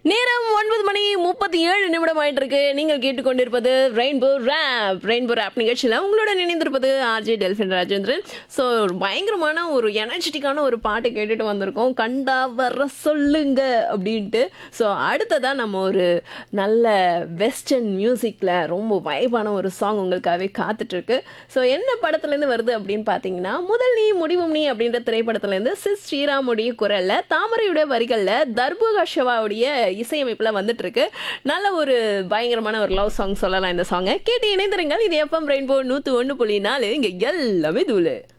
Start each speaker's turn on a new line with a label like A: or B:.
A: நேரம் ஒன்பது மணி முப்பத்தி ஏழு நிமிடம் ஆயிட்டு இருக்கு நீங்கள் கேட்டுக்கொண்டிருப்பது ரெயின்போ ரேப் ரெயின்போ ரேப் நிகழ்ச்சியில் உங்களோட நினைந்திருப்பது ஆர்ஜே டெல்ஃபின் ராஜேந்திரன் ஸோ பயங்கரமான ஒரு எனர்ஜெட்டிக்கான ஒரு பாட்டு கேட்டுட்டு வந்திருக்கோம் கண்டா வர சொல்லுங்க அப்படின்ட்டு ஸோ அடுத்ததாக நம்ம ஒரு நல்ல வெஸ்டர்ன் மியூசிக்கில் ரொம்ப வைபான ஒரு சாங் உங்களுக்காகவே காத்துட்ருக்கு ஸோ என்ன படத்துலேருந்து வருது அப்படின்னு பார்த்தீங்கன்னா முதல் நீ முடிவும் நீ அப்படின்ற திரைப்படத்துலேருந்து சிஸ் ஸ்ரீராமுடைய குரலில் தாமரையுடைய வரிகளில் தர்புகா சிவாவுடைய இசையமைப்பில் வந்துட்டு இருக்கு நல்ல ஒரு பயங்கரமான ஒரு லவ் சாங் சொல்லலாம் இந்த சாங்கை கேட்டு இணைந்திருங்கள் இது எஃப்எம் ரெயின்போ நூற்று ஒன்று புள்ளி நாலு இங்கே எல்லாமே தூளு